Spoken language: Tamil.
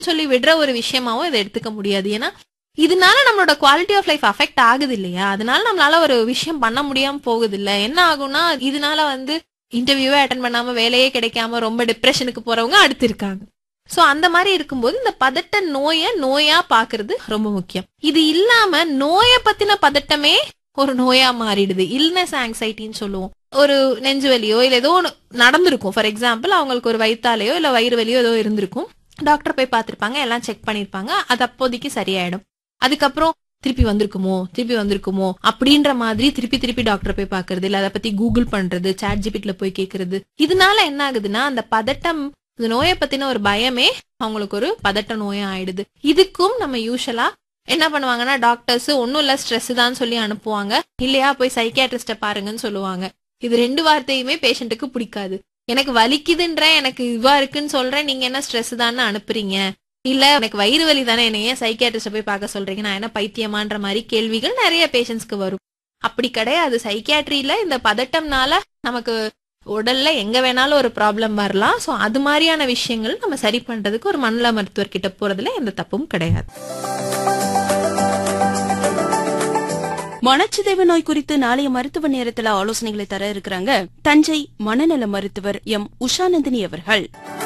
சொல்லி விடுற ஒரு விஷயமாவும் இதை எடுத்துக்க முடியாது ஏன்னா இதனால நம்மளோட குவாலிட்டி ஆஃப் லைஃப் அஃபெக்ட் ஆகுது இல்லையா அதனால நம்மளால ஒரு விஷயம் பண்ண முடியாம போகுது இல்ல என்ன ஆகும்னா இதனால வந்து இன்டர்வியூவே அட்டன் பண்ணாம வேலையே கிடைக்காம ரொம்ப டிப்ரெஷனுக்கு போறவங்க அடுத்து இருக்காங்க சோ அந்த மாதிரி இருக்கும்போது இந்த பதட்ட நோயை நோயா பாக்குறது ரொம்ப முக்கியம் இது இல்லாம நோயை பத்தின பதட்டமே ஒரு நோயா மாறிடுது இல்னஸ் ஆங்ஸைட்டின்னு சொல்லுவோம் ஒரு நெஞ்சு வலியோ இல்ல ஏதோ ஒன்று நடந்திருக்கும் ஃபார் எக்ஸாம்பிள் அவங்களுக்கு ஒரு வயித்தாலையோ இல்ல வயிறு வலியோ ஏதோ இருந்திருக்கும் டாக்டர் போய் பார்த்திருப்பாங்க எல்லாம் செக் பண்ணிருப்பாங்க அது அப்போதைக்கு சரியாயிடும் அதுக்கப்புறம் திருப்பி வந்திருக்குமோ திருப்பி வந்திருக்குமோ அப்படின்ற மாதிரி திருப்பி திருப்பி டாக்டர் போய் பாக்குறது இல்ல அதை பத்தி கூகுள் பண்றது சாட் ஜிபிட்ல போய் கேக்குறது இதனால என்ன ஆகுதுன்னா அந்த பதட்டம் இந்த நோயை பத்தின ஒரு பயமே அவங்களுக்கு ஒரு பதட்ட நோயா ஆயிடுது இதுக்கும் நம்ம யூஷுவலா என்ன பண்ணுவாங்கன்னா டாக்டர்ஸ் ஒன்னும் இல்ல ஸ்ட்ரெஸ் தான் சொல்லி அனுப்புவாங்க இல்லையா போய் சைக்கியாட்ரிஸ்ட பாருங்கன்னு சொல்லுவாங்க இது ரெண்டு வார்த்தையுமே பேஷண்ட்டுக்கு பிடிக்காது எனக்கு வலிக்குதுன்ற எனக்கு இதுவா இருக்குன்னு சொல்றேன் நீங்க என்ன ஸ்ட்ரெஸ் தானே அனுப்புறீங்க இல்ல எனக்கு வயிறு வலி தானே என்ன ஏன் சைக்கியாட்ரிஸ்ட போய் பார்க்க சொல்றீங்க நான் என்ன பைத்தியமான்ற மாதிரி கேள்விகள் நிறைய பேஷண்ட்ஸ்க்கு வரும் அப்படி கிடையாது சைக்கியாட்ரியில இந்த பதட்டம்னால நமக்கு உடல்ல எங்க வேணாலும் ஒரு ப்ராப்ளம் வரலாம் சோ அது மாதிரியான விஷயங்கள் நம்ம சரி பண்றதுக்கு ஒரு மனநல மருத்துவர் கிட்ட போறதுல எந்த தப்பும் கிடையாது மனச்சிதைவு நோய் குறித்து நாளைய மருத்துவ நேரத்துல ஆலோசனைகளை தர இருக்கிறாங்க தஞ்சை மனநல மருத்துவர் எம் உஷாநந்தினி அவர்கள்